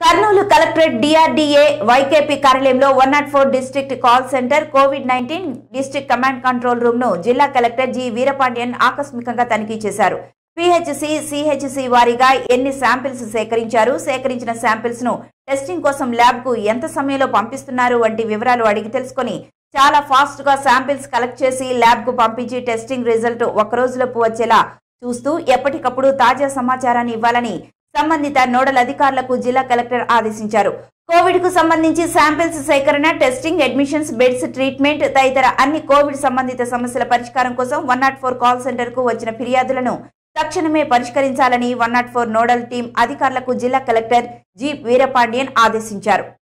Kurnool collectorate DRDA YKP కార్యాలయంలో one not four district call centre COVID nineteen district command control room ను జిల్లా collector G Veerapandian ఆకస్మికంగా తనిఖీ చేశారు పిహెచ్సి సిహెచ్సి వారీగా ఎన్ని శాంపిల్స్ సేకరించారు సేకరించిన శాంపిల్స్ ను టెస్టింగ్ కోసం ల్యాబ్ కు ఎంత సమయంలో పంపిస్తున్నారు వంటి వివరాలు అడిగి తెలుసుకొని చాలా ఫాస్ట్ గా శాంపిల్స్ కలెక్ట్ చేసి ల్యాబ్ కు పంపించి టెస్టింగ్ రిజల్ట్ ఒక రోజులోపు వచ్చేలా చూస్తూ ఎప్పటికప్పుడు తాజా సమాచారాన్ని ఇవ్వాలని సంబంధిత నోడల్ అధికారులకు జిల్లా కలెక్టర్ ఆదేశించారు కోవిడ్ కు సంబంధించి శాంపిల్స్ సేకరణ టెస్టింగ్ అడ్మిషన్స్ బెడ్స్ ట్రీట్మెంట్ తదితర అన్ని కోవిడ్ సంబంధిత సమస్యల పరిష్కారం కోసం one not four call centre కు వచ్చిన ఫిర్యాదులను తక్షణమే పరిష్కరించాలని one not four nodal team అధికారులకు జిల్లా కలెక్టర్ జి వీరపాండ్యన్ ఆదేశించారు